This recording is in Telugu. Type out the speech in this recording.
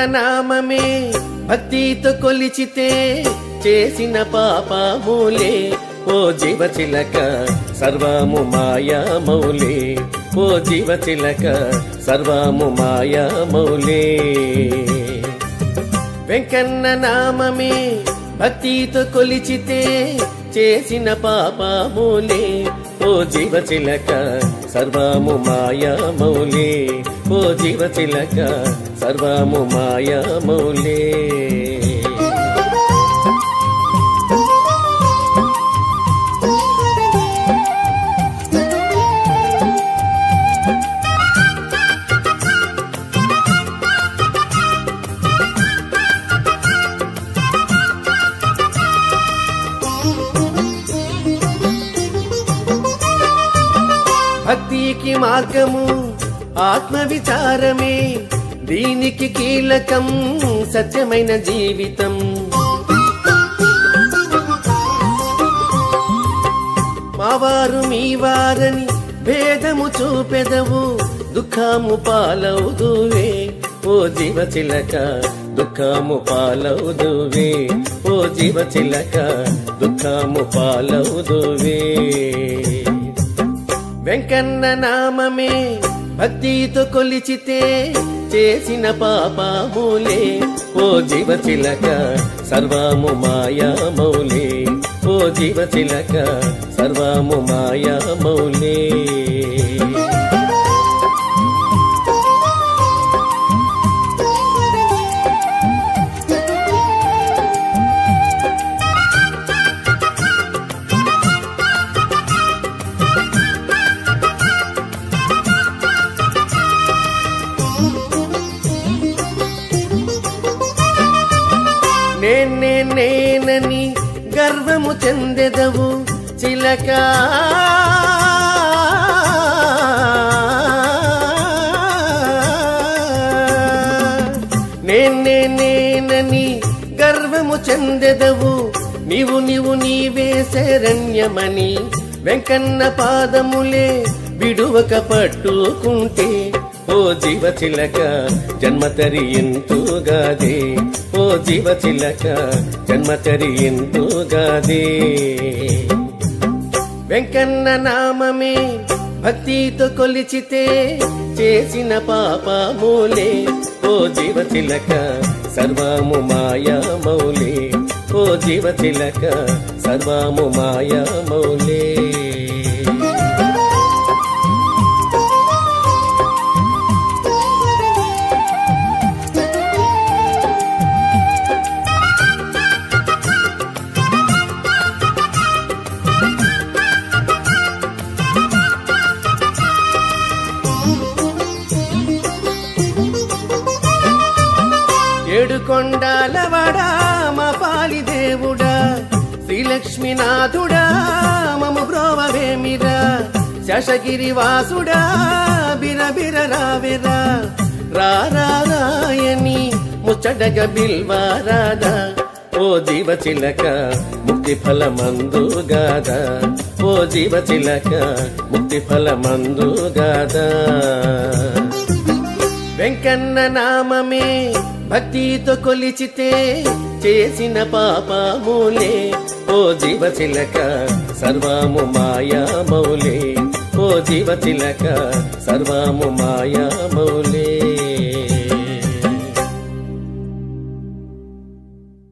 నామమే భక్తితో కొలిచితే చేసిన పాపములే ఓ జీవ చిలక సర్వము మాయా మౌలే ఓ జీవ చిలక సర్వము మాయా మౌలే వెంకన్న నామమే భక్తితో కొలిచితే చేసిన పాపములే ఓ జీవ చిలక సర్వము మాయా మౌలే ఓ జీవ చిలక సర్వము మాయా మౌలే భక్తికి మార్గము ఆత్మ విచారమే దీనికి కీలకం సత్యమైన జీవితం మావారు మీ వారని భేదము చూపెదవు దుఃఖము పాలవుదువే ఓ జీవ చిలక దుఃఖము పాలవుదువే ఓ జీవ చిలక దుఃఖము పాలవుదువే వెంకన్న నామమే భక్తితో కొలిచితే చేసిన పాపములే ఓ జీవ చిలక సర్వము మాయా మౌలే ఓ జీవ చిలక సర్వము మాయా మౌలే నేనే నేనని గర్వము చెందెదవు చిలక నేనే నేనని గర్వము చెందెదవు నీవు నీవు నీవే శరణ్యమని వెంకన్న పాదములే విడువక పట్టుకుంటే ఓ జీవ చిలక జన్మ తరియింతుగాదే ఓ జీవ చిలక జన్మ తరియింతుగాదే వెంకన్న నామమే భక్తితో కొలిచితే చేసిన పాపములే ఓ జీవ చిలక సర్వము మాయా మౌలే ఓ జీవ చిలక సర్వము మాయా మౌలే ఏడు కొండాలవాడా మా పాలి దేవుడా శ్రీలక్ష్మీనాథుడా మము బ్రోవవేమిరా శశగిరి వాసుడా బిరబిర రావిరా రారాయని ముచ్చటగ బిల్వారాదా ఓ జీవ చిలక ముక్తి ఫలమందు గాదా ఓ జీవ చిలక ముక్తి ఫలమందు గాదా వెంకన్న నామమే భక్తితో కొలిచితే చేసిన పాపములే ఓ జీవ చిలక సర్వము మాయా మౌలే ఓ జీవ చిలక సర్వము మాయా మౌలే